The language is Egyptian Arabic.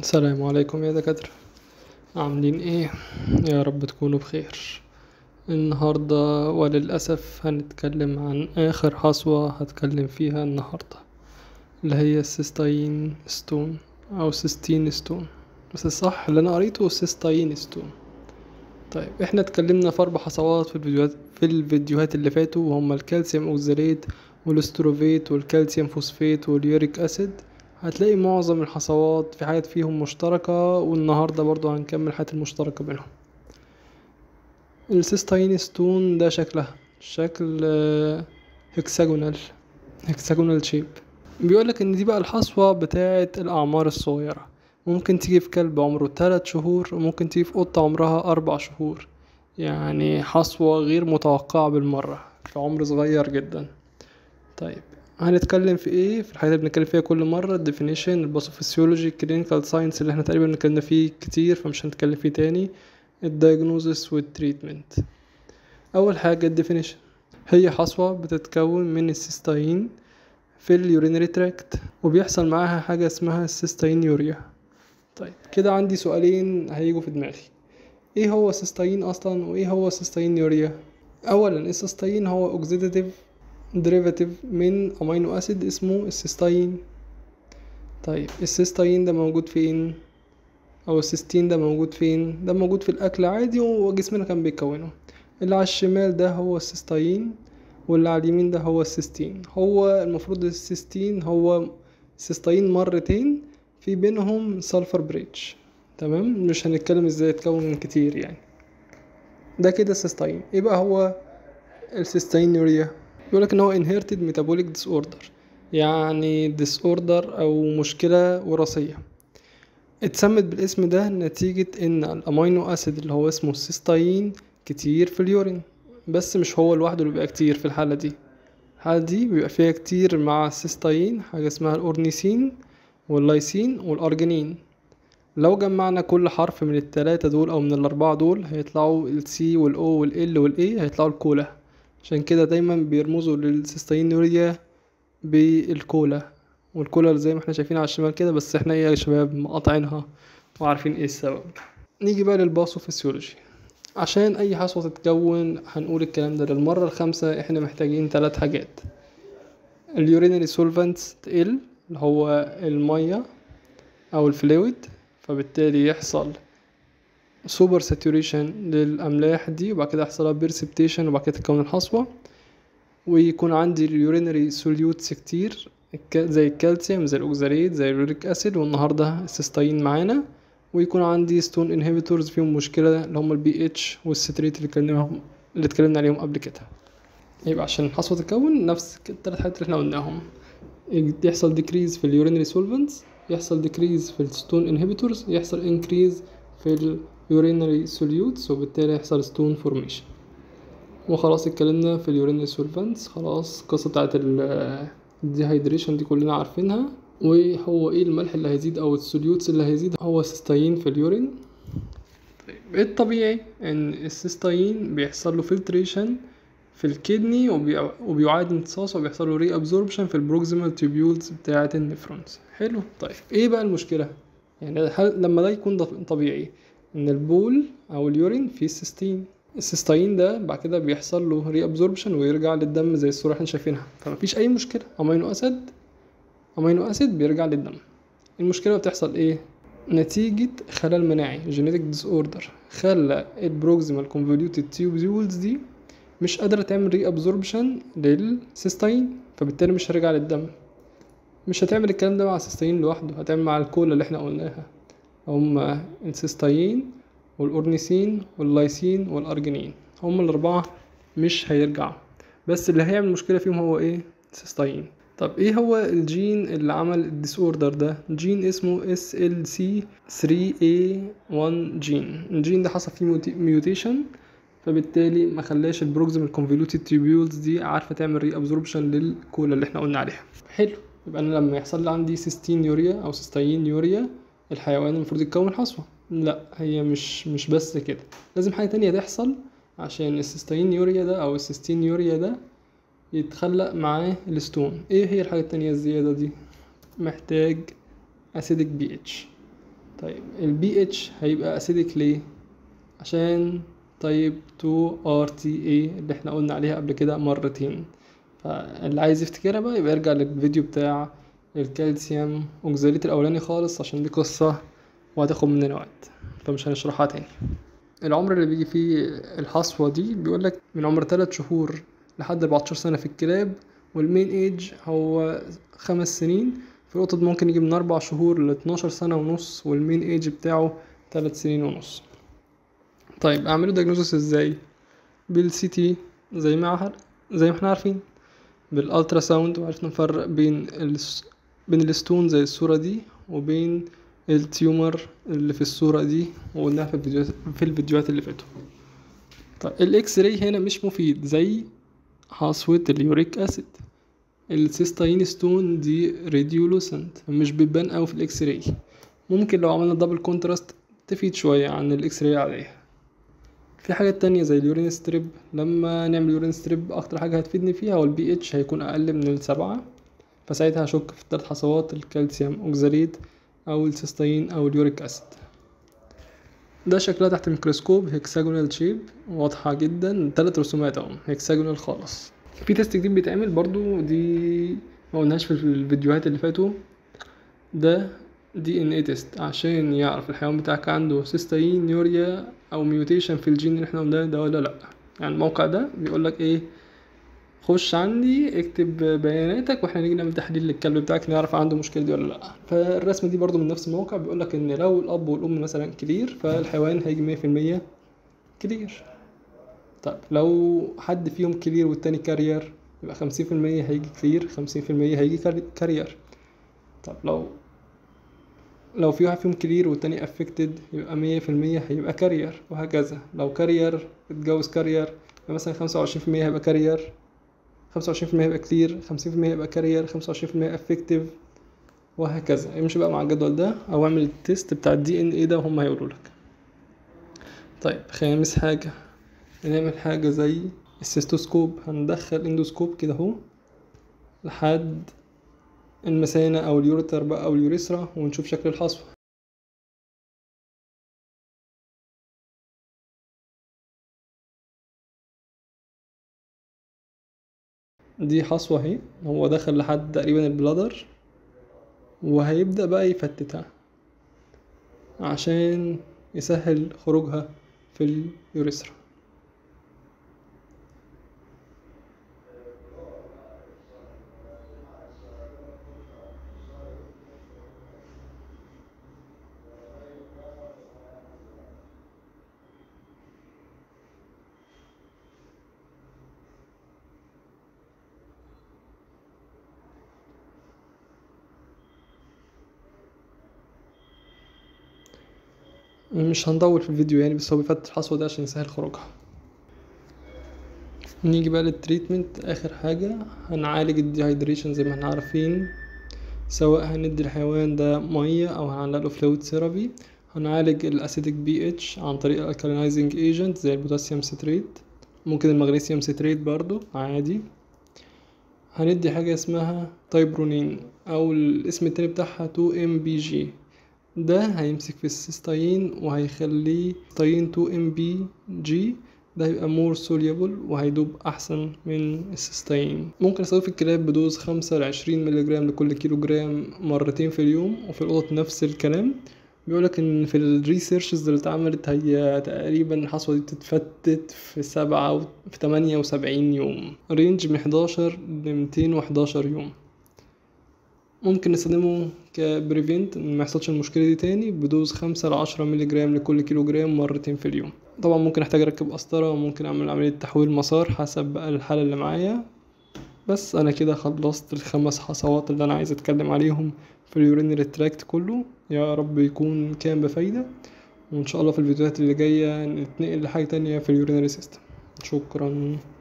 السلام عليكم يا دكاترة عاملين ايه يا رب تكونوا بخير النهاردة وللأسف هنتكلم عن آخر حصوة هتكلم فيها النهاردة اللي هي السيستاين ستون أو سيستين ستون بس الصح اللي أنا قريته سيستاين ستون طيب احنا اتكلمنا في أربع حصوات في الفيديوهات في الفيديوهات اللي فاتوا وهما الكالسيوم أوكزاليت والاستروفيت والكالسيوم فوسفيت واليوريك أسيد هتلاقي معظم الحصوات في حاجات فيهم مشتركة والنهاردة برضو هنكمل الحاجات المشتركة بينهم السيستاين ستون ده شكلها شكل هكساجونال هكساجونال شيب بيقولك ان دي بقى الحصوة بتاعة الأعمار الصغيرة ممكن تيجي في كلب عمره تلات شهور وممكن تيجي في قطة عمرها أربع شهور يعني حصوة غير متوقعة بالمرة في عمر صغير جدا طيب هنتكلم في ايه في الحاجات اللي بنتكلم فيها كل مره الديفينيشن الباثوفيسيولوجي الكلينيكال ساينس اللي احنا تقريبا اتكلمنا فيه كتير فمش هنتكلم فيه تاني الدايجنوزس والتريتمنت اول حاجه الديفينيشن هي حصوه بتتكون من السيستاين في اليورينري تراكت وبيحصل معاها حاجه اسمها السيستاين يوريا طيب كده عندي سؤالين هيجوا في دماغي ايه هو السيستاين اصلا وايه هو السيستاين يوريا اولا السيستاين هو اوكسيداتيف ديريفاتيف من امينو اسيد اسمه السيستاين طيب السيستاين ده موجود فين او السيستين ده موجود فين ده موجود في الاكل عادي وجسمنا كان بيكونه اللي على الشمال ده هو السيستاين واللي على اليمين ده هو السيستين هو المفروض السيستين هو سيستاين مرتين في بينهم سلفر بريتش تمام مش هنتكلم ازاي يتكون كتير يعني ده كده السيستاين ايه بقى هو السيستاين يوريا بيقولك ان هو inherited metabolic disorder يعني disorder او مشكلة وراثية اتسمت بالاسم ده نتيجة ان الامينو اسيد اللي هو اسمه السيستاين كتير في اليورين بس مش هو لوحده اللي بيبقى كتير في الحالة دي الحالة دي بيبقى فيها كتير مع السيستاين حاجة اسمها الاورنيسين واللايسين والارجينين لو جمعنا كل حرف من التلاتة دول او من الاربعة دول هيطلعوا السي والاو والال والاي هيطلعوا الكولا عشان كده دايما بيرمزوا للسيستاين يوريا بالكولا والكولا زي ما احنا شايفين على الشمال كده بس احنا ايه يا شباب مقاطعينها وعارفين ايه السبب نيجي بقى للباثوفيسيولوجي عشان اي حصوة تتكون هنقول الكلام ده للمرة الخامسة احنا محتاجين ثلاث حاجات اليورينري سولفنتس تقل اللي هو المية او الفلويد فبالتالي يحصل سوبر ساتوريشن للاملاح دي وبعد كده يحصلها بيرسبتيشن وبعد كده تتكون الحصوه ويكون عندي اليورينري سوليوتس كتير زي الكالسيوم زي الاوكزاليت زي اليوريك اسيد والنهارده السيستاين معانا ويكون عندي ستون انهبيتورز فيهم مشكله اللي هم البي اتش والستريت اللي اتكلمنا اللي اتكلمنا عليهم قبل كده يبقى عشان الحصوه تتكون نفس الثلاث حاجات اللي احنا قلناهم يحصل ديكريز في اليورينري سولفنتس يحصل ديكريز في الستون انهبيتورز يحصل انكريز في اليورينري سوليوتس وبالتالي يحصل ستون فورميشن وخلاص اتكلمنا في اليورينري سولفنتس خلاص القصه بتاعت الديهايدريشن دي كلنا عارفينها وهو ايه الملح اللي هيزيد او السوليوتس اللي هيزيد هو سيستاين في اليورين طيب الطبيعي ان السيستاين بيحصل له فلتريشن في الكدني وبيعاد امتصاصه وبيحصل له ري ابزوربشن في البروكسيمال تيبيولز بتاعه النفرونز حلو طيب ايه بقى المشكله يعني لما ده يكون طبيعي ان البول او اليورين فيه سيستين السيستاين ده بعد كده بيحصل له ري ابزوربشن ويرجع للدم زي الصوره احنا شايفينها فمفيش اي مشكله امينو اسيد امينو اسيد بيرجع للدم المشكله بتحصل ايه نتيجة خلل مناعي جينيتك ديس اوردر خلى البروكسيمال كونفوليوتد تيوبولز دي مش قادرة تعمل ري ابزوربشن للسيستاين فبالتالي مش هيرجع للدم مش هتعمل الكلام ده مع السيستاين لوحده هتعمل مع الكولا اللي احنا قلناها هما السيستاين والأورنيسين واللايسين والأرجينين هما الأربعة مش هيرجعوا بس اللي هيعمل مشكلة فيهم هو ايه السيستاين طب ايه هو الجين اللي عمل الديس اوردر ده جين اسمه SLC3A1 جين الجين ده حصل فيه ميوتيشن فبالتالي ما خلاش البروكسيمال كونفوليوتد تيبيولز دي عارفه تعمل ري ابزوربشن للكولا اللي احنا قلنا عليها حلو يبقى انا لما يحصل لي عندي سيستين يوريا او سيستاين يوريا الحيوان المفروض يتكون حصوة لا هي مش مش بس كده لازم حاجة تانية تحصل عشان السيستين يوريا ده او السيستين يوريا ده يتخلق معاه الستون ايه هي الحاجة التانية الزيادة دي محتاج اسيدك بي اتش طيب البي اتش هيبقى اسيدك ليه عشان طيب 2 ار تي اي اللي احنا قلنا عليها قبل كده مرتين فاللي عايز يفتكرها بقى يبقى يرجع للفيديو بتاع الكالسيوم اوكزاليت الاولاني خالص عشان دي قصة وهتاخد مننا وقت فمش هنشرحها تاني العمر اللي بيجي فيه الحصوة دي بيقولك من عمر 3 شهور لحد 14 سنة في الكلاب والمين ايج هو خمس سنين في القطط ممكن يجي من أربع شهور لاتناشر سنة ونص والمين ايج بتاعه تلات سنين ونص طيب اعمله دايجنوزس ازاي بالسي تي زي ما عهر زي ما احنا عارفين بالالترا ساوند وعرفنا نفرق بين الس... بين الستون زي الصورة دي وبين التيومر اللي في الصورة دي وقلناها في الفيديوهات في الفيديوهات اللي فاتوا طيب الاكس راي هنا مش مفيد زي حصوة اليوريك اسيد السيستاين ستون دي راديولوسنت مش بتبان اوي في الاكس راي ممكن لو عملنا دبل كونتراست تفيد شوية عن الاكس راي عليها في حاجات تانية زي اليورين ستريب لما نعمل يورين ستريب اكتر حاجة هتفيدني فيها هو البي اتش هيكون اقل من السبعة فساعتها هشك في التلات حصوات الكالسيوم اوكزاليت او السيستاين او اليوريك اسيد ده شكلها تحت الميكروسكوب هيكساجونال شيب واضحة جدا تلات رسومات اهو هيكساجونال خالص في تيست جديد بيتعمل برضو دي ما قلناش في الفيديوهات اللي فاتوا ده دي ان اي تيست عشان يعرف الحيوان بتاعك عنده سيستاين يوريا او ميوتيشن في الجين اللي احنا قلناه ده ولا لا يعني الموقع ده بيقول لك ايه خش عندي اكتب بياناتك واحنا نيجي نعمل تحليل للكلب بتاعك نعرف عنده مشكله دي ولا لا فالرسمه دي برضو من نفس الموقع بيقول لك ان لو الاب والام مثلا كلير فالحيوان هيجي 100% كلير طيب لو حد فيهم كلير والتاني كارير يبقى خمسين في المية هيجي كلير خمسين في المية هيجي كارير طب لو لو في واحد فيهم كلير والتاني افكتد يبقى مية في المية هيبقى كارير وهكذا لو كارير اتجوز كارير يبقى مثلا خمسة وعشرين في المية هيبقى كارير خمسة وعشرين في المية هيبقى كلير خمسين في المية هيبقى كارير خمسة وعشرين في المية افكتيف وهكذا امشي بقى مع الجدول ده او اعمل التيست بتاع الدي ان ايه ده وهم هيقولوا لك طيب خامس حاجة نعمل حاجة زي السيستوسكوب هندخل اندوسكوب كده اهو لحد المثانة أو اليوريتر بقى أو اليوريثرا ونشوف شكل الحصوة دي حصوة اهي هو دخل لحد تقريبا البلادر وهيبدأ بقى يفتتها عشان يسهل خروجها في اليوريثرا مش هنطول في الفيديو يعني بس هو بيفتح الحصوة ده عشان يسهل خروجها نيجي بقى للتريتمنت اخر حاجة هنعالج الديهايدريشن زي ما احنا عارفين سواء هندي الحيوان ده مية او هنعلق له فلويد ثيرابي هنعالج الاسيدك بي اتش عن طريق الالكالينايزنج ايجنت زي البوتاسيوم ستريت ممكن المغنيسيوم ستريت برضو عادي هندي حاجة اسمها تايبرونين او الاسم التاني بتاعها 2 ام بي جي ده هيمسك في السيستاين وهيخليه ستاين 2 ام بي جي ده هيبقى مور سوليبل وهيدوب احسن من السيستاين ممكن استخدمه في الكلاب بدوز خمسة لعشرين مللي جرام لكل كيلو جرام مرتين في اليوم وفي القطط نفس الكلام بيقولك ان في الريسيرشز اللي اتعملت هي تقريبا الحصوة دي بتتفتت في سبعة و... في تمانية وسبعين يوم رينج من حداشر لميتين وحداشر يوم ممكن نستخدمه كبريفنت ان ما يحصلش المشكله دي تاني بدوز خمسة لعشرة مللي جرام لكل كيلو جرام مرتين في اليوم طبعا ممكن احتاج اركب قسطره وممكن اعمل عمليه تحويل مسار حسب بقى الحاله اللي معايا بس انا كده خلصت الخمس حصوات اللي انا عايز اتكلم عليهم في اليورينري تراكت كله يا رب يكون كان بفايده وان شاء الله في الفيديوهات اللي جايه نتنقل لحاجه تانية في اليورينري سيستم شكرا